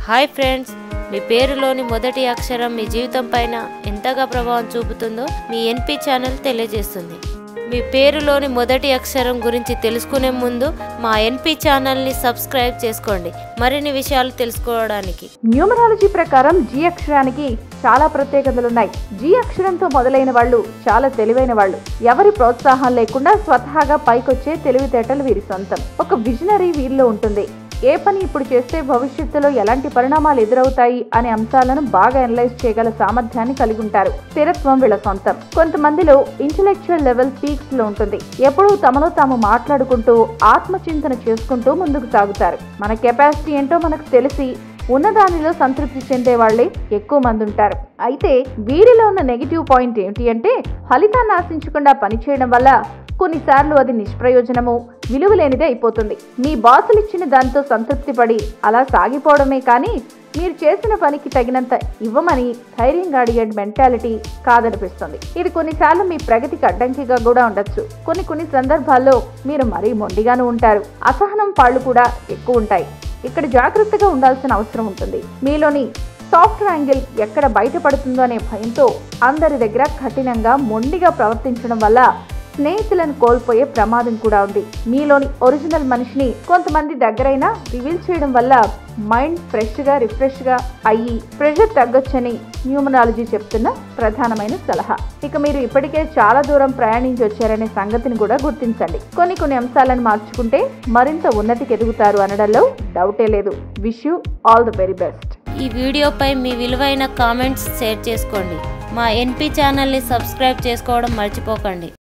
hi friends మీ పేరులోని మొదటి అక్షరం మీ జీవితం పైన ఎంతగా ప్రభావం చూపుతుందో మీ ఎన్పి ఛానల్ తెలియజేస్తుంది మీ పేరులోని మొదటి అక్షరం గురించి తెలుసుకునే ముందు మా ఎన్పి ఛానల్ని సబ్స్క్రైబ్ చేసుకోండి మరిన్ని విషయాలు తెలుసుకోవడానికి న్యూమరాలజీ ప్రకారం జీ అక్షరానికి చాలా ప్రత్యేకతలున్నాయి జీ అక్షరంతో మొదలైన వాళ్ళు చాలా తెలివైన వాళ్ళు ఎవరి ప్రోత్సాహం లేకుండా స్వతహాగా పైకొచ్చే తెలివితేటలు వీరి సొంతం ఒక విజనరీ వీరిలో ఉంటుంది ఏ పని ఇప్పుడు చేస్తే భవిష్యత్తులో ఎలాంటి పరిణామాలు ఎదురవుతాయి అనే అంశాలను బాగా అనలైజ్ చేయగల సామర్థ్యాన్ని కలిగి ఉంటారు స్థిరత్వం వీళ్ళ సొంతం కొంతమందిలో ఇంటలెక్చువల్ లెవెల్ పీక్స్ లో ఉంటుంది ఎప్పుడూ తమలో తాము మాట్లాడుకుంటూ ఆత్మచింతన చేసుకుంటూ ముందుకు సాగుతారు మన కెపాసిటీ ఏంటో మనకు తెలిసి ఉన్నదానిలో సంతృప్తి చెందే వాళ్ళే ఎక్కువ మంది ఉంటారు అయితే వీరిలో ఉన్న నెగిటివ్ పాయింట్ ఏమిటి అంటే ఫలితాన్ని ఆశించకుండా పనిచేయడం వల్ల కొన్నిసార్లు అది నిష్ప్రయోజనము విలువలేనిదే అయిపోతుంది మీ బాసులు ఇచ్చిన దాంతో సంతృప్తి పడి అలా సాగిపోవడమే కానీ మీరు చేసిన పనికి తగినంత ఇవ్వమని ధైర్యంగా అడిగే మెంటాలిటీ కాదనిపిస్తుంది ఇది కొన్నిసార్లు మీ ప్రగతికి అడ్డంకిగా కూడా ఉండొచ్చు కొన్ని కొన్ని సందర్భాల్లో మీరు మరీ మొండిగాను ఉంటారు అసహనం పాళ్ళు కూడా ఎక్కువ ఉంటాయి ఇక్కడ జాగ్రత్తగా ఉండాల్సిన అవసరం ఉంటుంది మీలోని సాఫ్ట్ యాంగిల్ ఎక్కడ బయటపడుతుందో అనే భయంతో అందరి దగ్గర కఠినంగా మొండిగా ప్రవర్తించడం వల్ల స్నేహితులను కోల్పోయే ప్రమాదం కూడా ఉంది మీలోని ఒరిజినల్ మనిషిని కొంతమంది దగ్గరైనా రివీల్ చేయడం వల్ల మైండ్ ఫ్రెష్గా రిఫ్రెష్గా అయ్యి ప్రెషర్ తగ్గొచ్చని న్యూమరాలజీ చెప్తున్న ప్రధానమైన సలహా ఇక మీరు ఇప్పటికే చాలా దూరం ప్రయాణించి వచ్చారనే సంగతిని కూడా గుర్తించండి కొన్ని కొన్ని అంశాలను మార్చుకుంటే మరింత ఉన్నతికి ఎదుగుతారు అనడంలో డౌటే లేదు wish you all the very best ఈ వీడియోపై మీ విలువైన కామెంట్స్ షేర్ చేసుకోండి మా ఎన్పి ఛానల్ని సబ్స్క్రైబ్ చేసుకోవడం మర్చిపోకండి